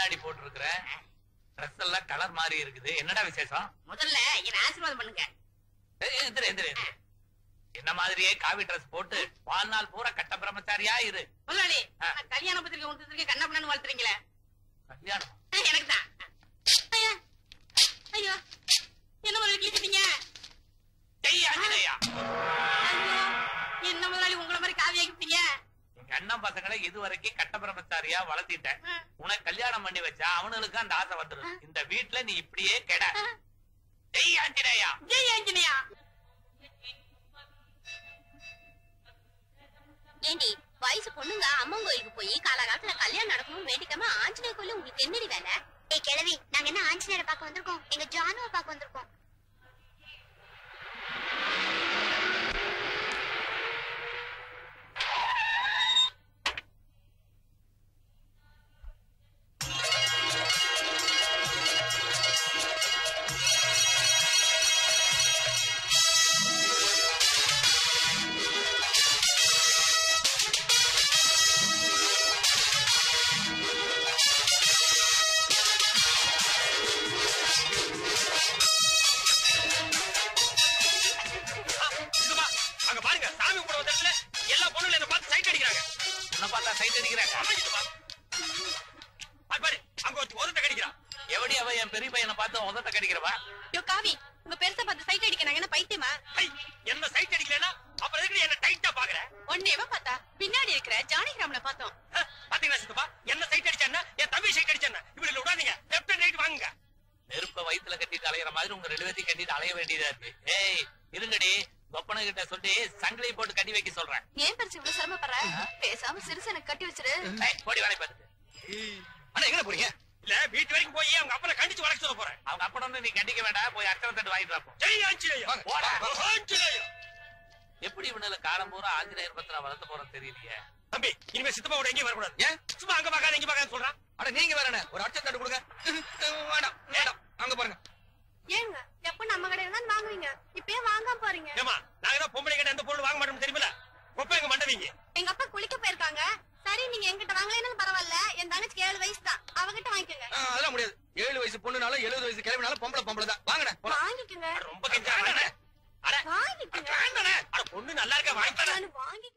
கண்ணாடி போட்டிருக்கிற ட்ரெஸ் எல்லாம் கலர் மாறி இருக்குது என்னடா விசேஷம் முதல்ல என்ன ஆசீர்வாதம் பண்ணுங்க ஏய், எந்திரு, எந்திரு, எந்திரு. என்ன மாதிரியே காவி ட்ரெஸ் போட்டு வாழ்நாள் பூரா கட்ட பிரம்மச்சாரியா இரு முதலாளி ஆ. நான் கல்யாண பத்திரிக்கை கொடுத்துருக்கேன் கண்ணா பண்ணு வளர்த்துறீங்களே கல்யாணம் எனக்கு தான் ஐயா ஐயோ என்ன முதலாளி கிழிச்சிட்டீங்க ஜெய் ஆஞ்சநேயா ஐயோ என்ன முதலாளி உங்களை மாதிரி காவி ஆக்கிட்டீங்க எங்க அண்ணன் பசங்களை இதுவரைக்கும் கட்ட பிரம்மச்சாரியா வளர்த்திட்டேன் ஆ. உனக்கு கல்யாணம் பண்ணி வச்சா அவனுக்கு அந்த ஆசை வந்துடும் இந்த வீட்டுல நீ இப்படியே கெட ஜெய் ஆஞ்சநேயா ஜெய் ஆஞ்சனியா ஏண்டி வயசு பொண்ணுங்க அம்மன் கோயிலுக்கு போய் காலகாலத்துல கல்யாணம் நடக்கணும் வேண்டிக்காம ஆஞ்சநேய கோயில உங்களுக்கு என்னடி வேலை ஏய் கிழவி நாங்க என்ன ஆஞ்சநேயரை பார்க்க வந்திருக்கோம் எங்க ஜானுவை பார்க்க வந்திருக்கோம் இதுமா அங்க பாருங்க சாமி கூட வந்ததுல எல்லா பொண்ணுல என்ன பார்த்து சைட் அடிக்கிறாங்க உன்னை பார்த்தா சைட் அடிக்கிறாங்க அமைக்கிட்டுமா அது பாரு அங்க ஒருத்தி உதட்ட கடிக்கிறா எவடி அவ என் பெரிய பையனை பார்த்து உதட்ட கடிக்கிறவா யோ காவி உங்க பெருசா பார்த்து சைட் அடிக்க நாங்க என்ன பைத்தியமா ஐ என்ன சைட் அடிக்கலனா அப்புறம் எதுக்கு நீ என்ன டைட்டா பாக்குற ஒன்னேவா பார்த்தா பின்னாடி இருக்கிற ஜானகிராமனை பார்த்தோம் ஹ, பாத்தீங்களா சித்தப்பா என்ன சைட் அடிச்சான்னா என் தம்பி சைட் அடிச்சானா இவளுக்கு விடாதீங்க லெஃப்ட் அண்ட் ரைட் வாங்குங்க நெருப்ப வயித்துல கட்டிட்டு அலையிற மாதிரி உங்க ரெண்டு பேத்தையும் கட்டிட்டு அலைய வேண்டியதா இருக்கு ஏய் இருங்கடி கொப்பன கிட்ட சொல்லி சங்கிலி போட்டு கட்டி வைக்க சொல்றேன் ஏன் பெருசு இவ்வளவு சிரமப்படுற பேசாம சிறுசு எனக்கு கட்டி வச்சிரு ஏய், போடி வேலை பார்த்துட்டு அண்ணா எங்க போறீங்க இல்ல வீட்டு வரைக்கும் போய் அவங்க அப்பனை கண்டிச்சு வளர்க்க சொல்ல போறேன் அவங்க அப்படம் நீ கண்டிக்க வேண்டாம் போய் அர்ச்சனை தட்டு வாங்கிட்டு வாப்போம் ஜெய் ஆஞ்சநேயா போடா. ஆஞ்சநேயா எப்படி இவனால காலம் பூரா ஆஞ்சநேயர் பத்திரம் வளர்த்து போறோம் தெரியலையே தம்பி இனிமே சித்தப்பாவோட எங்கேயும் வரக்கூடாது ஏன் சும்மா அங்க பார்க்காத இங்க பார்க்காத சொல்றான் அட நீங்க வேற என்ன ஒரு அர்ச்சனை தட்டு கொடுங்க வேண்டாம் வேண்டாம் அங்க பாருங்க ஏங்க எப்ப நம்ம கடையில தான் வாங்குவீங்க இப்பயே வாங்காம போறீங்க ஏமா நாங்க தான் பொம்பளை கிட்ட எந்த பொருள் வாங்க மாட்டோம் தெரியுமில கொப்பை எங்க மண்டவீங்க எங்க அப்பா குளிக்க போயிருக்காங்க சரி நீங்க எங்கிட்ட வாங்கலைன்னு பரவாயில்ல என் தங்கச்சிக்கு ஏழு வயசு தான் அவகிட்ட வாங்கிக்கோங்க ஆ, அதெல்லாம் முடியாது ஏழு வயசு பொண்ணுனாலும் எழுபது வயசு கிளம்பினாலும் பொம்பளை பொம்பளை தான் வாங்கண்ணே போலாம். வாங்கிக்கோங்க ரொம்ப கெஞ்சாங்க அட வாங்கிக்கோங்க வேண்டானே அட பொண்ணு நல்லா இருக்கா வாங்கித்தானே நான் வாங்கிக்கோங்க